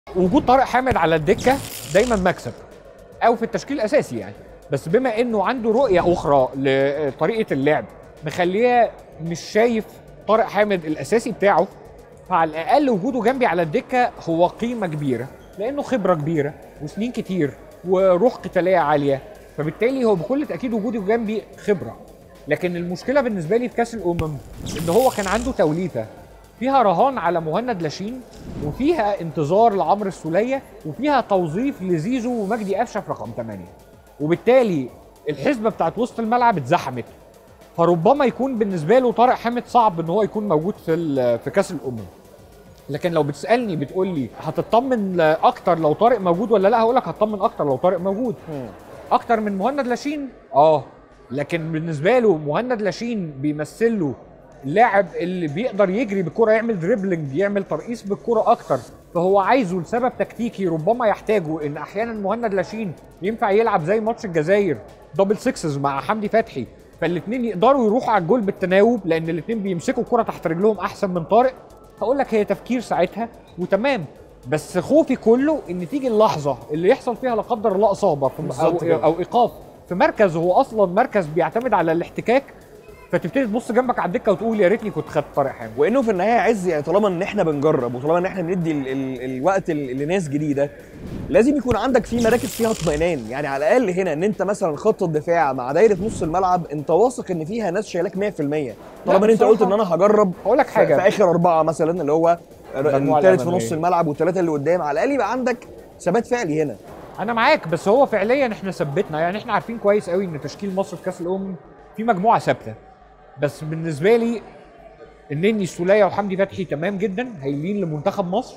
وجود طارق حامد على الدكه دايما مكسب او في التشكيل الاساسي يعني بس بما انه عنده رؤيه اخرى لطريقه اللعب مخليه مش شايف طارق حامد الاساسي بتاعه فعلى الاقل وجوده جنبي على الدكه هو قيمه كبيره لانه خبره كبيره وسنين كتير وروح قتاليه عاليه فبالتالي هو بكل تاكيد وجوده جنبي خبره لكن المشكله بالنسبه لي في كاس الامم ان هو كان عنده توليفه فيها رهان على مهند لاشين وفيها انتظار لعمرو السوليه وفيها توظيف لزيزو ومجدي قفشه في رقم 8 وبالتالي الحسبه بتاعت وسط الملعب اتزحمت فربما يكون بالنسبه له طارق حامد صعب ان هو يكون موجود في ال- في كاس الامم لكن لو بتسالني بتقول لي هتطمن اكتر لو طارق موجود ولا لا هقول لك هتطمن اكتر لو طارق موجود اكتر من مهند لاشين اه لكن بالنسبه له مهند لاشين بيمثل له اللاعب اللي بيقدر يجري بالكرة يعمل دريبلينج يعمل ترقيص بالكرة اكتر فهو عايزه لسبب تكتيكي ربما يحتاجه ان احيانا مهند لاشين ينفع يلعب زي ماتش الجزائر دبل سكسز مع حمدي فتحي فالاثنين يقدروا يروحوا على الجول بالتناوب لان الاثنين بيمسكوا الكرة تحت رجلهم احسن من طارق هقول لك هي تفكير ساعتها وتمام بس خوفي كله ان تيجي اللحظه اللي يحصل فيها لا قدر الله اصابه في او, بالظبط كده. أو ايقاف في مركز هو اصلا مركز بيعتمد على الاحتكاك فتبتدي تبص جنبك على الدكه وتقول يا ريتني كنت خدت طارق حامد وانه في النهايه عز يعني طالما ان احنا بنجرب وطالما ان احنا بندي ال ال الوقت ال- لناس جديده لازم يكون عندك في مراكز فيها اطمئنان يعني على الاقل هنا ان انت مثلا خط الدفاع مع دايره نص الملعب انت واثق ان فيها ناس شايلاك 100% طالما ان انت قلت ان انا هجرب هقول لك في, حاجه في اخر اربعه مثلا اللي هو المجموعة الثالث في الأمامية. نص الملعب والثلاثه اللي قدام على الاقل يبقى عندك ثبات فعلي هنا انا معاك بس هو فعليا احنا ثبتنا يعني احنا عارفين كويس قوي ان تشكيل مصر في كاس الامم في مجموعه ثابته بس بالنسبه لي النني السوليه وحمدي فتحي تمام جدا هايلين لمنتخب مصر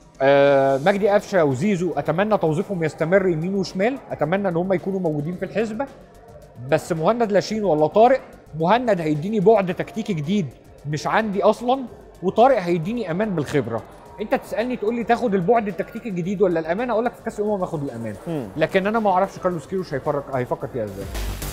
آه مجدي قفشه وزيزو اتمنى توظيفهم يستمر يمين وشمال اتمنى ان هم يكونوا موجودين في الحسبه بس مهند لاشين ولا طارق مهند هيديني بعد تكتيكي جديد مش عندي اصلا وطارق هيديني امان بالخبره انت تسالني تقول لي تاخد البعد التكتيكي الجديد ولا الامان اقول لك في كاس الامم اخد الامان مم. لكن انا ما اعرفش كارلوس كيروش هيفرق هيفكر فيها ازاي